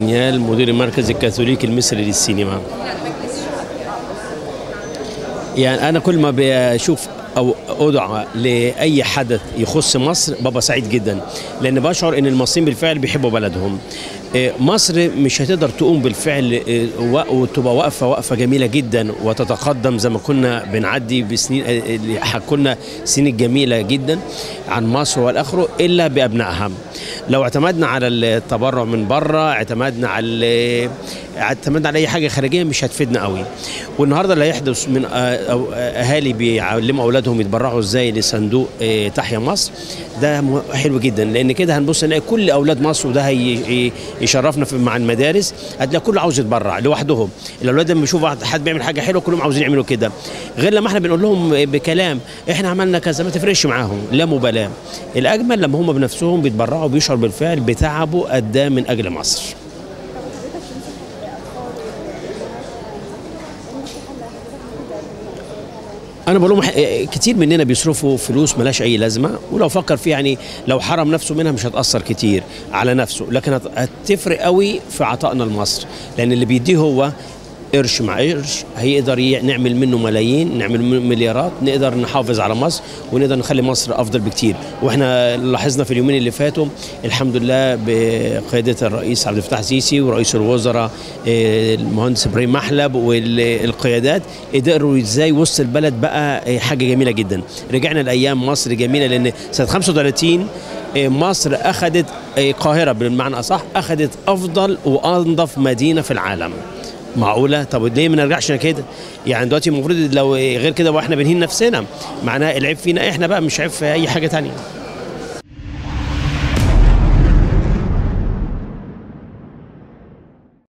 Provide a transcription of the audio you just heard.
نيال مدير المركز الكاثوليكي المصري للسينما يعني انا كل ما بشوف او ادعى لاي حدث يخص مصر ببقى سعيد جدا لان بشعر ان المصريين بالفعل بيحبوا بلدهم إيه، مصر مش هتقدر تقوم بالفعل إيه، وا- وتبقى واقفه وقفه جميله جدا وتتقدم زي ما كنا بنعدي بسنين إيه، اللي حكوا لنا سنين جميله جدا عن مصر والاخره الا بابنائها لو اعتمدنا على التبرع من بره اعتمدنا على اعتمدنا على اي حاجه خارجيه مش هتفيدنا قوي والنهارده اللي هيحدث من آه، أو- اهالي بيعلموا اولادهم يتبرعوا ازاي لصندوق آه، تحيا مصر ده مه- حلو جدا لان كده هنبص نلاقي كل اولاد مصر وده هي يشرفنا في مع المدارس هتلاقي كله عاوز يتبرع لوحدهم الاولاد لما يشوفوا واحد- حد بيعمل حاجه حلوه كلهم عاوزين يعملوا كده غير لما احنا بنقول لهم بكلام احنا عملنا كذا ما تفرقش معاهم لا مبالاه الاجمل لما هم بنفسهم بيتبرعوا بيشعروا بالفعل بتعبوا قدام من اجل مصر انا بقول لهم ح- كتير مننا بيصرفوا فلوس ملاش اي لازمه ولو فكر فيها يعني لو حرم نفسه منها مش هتاثر كتير على نفسه لكن هت- هتفرق قوي في عطائنا لمصر لان اللي بيديه هو قرش مع قرش هيقدر ي- نعمل منه ملايين نعمل منه مليارات نقدر نحافظ على مصر ونقدر نخلي مصر افضل بكتير واحنا لاحظنا في اليومين اللي فاتوا الحمد لله بقياده الرئيس عبد الفتاح السيسي ورئيس الوزراء آه، المهندس ابراهيم محلب والقيادات قدروا ازاي وسط البلد بقى آه، حاجه جميله جدا رجعنا لايام مصر جميله لان سنه 35 آه، مصر اخذت آه، القاهره بالمعنى اصح اخذت افضل وانظف مدينه في العالم معقوله طب ليه ما نرجعش كده يعني دلوقتي المفروض لو غير كده واحنا بنهين نفسنا معناها العيب فينا احنا بقى مش عيب في اي حاجه تانية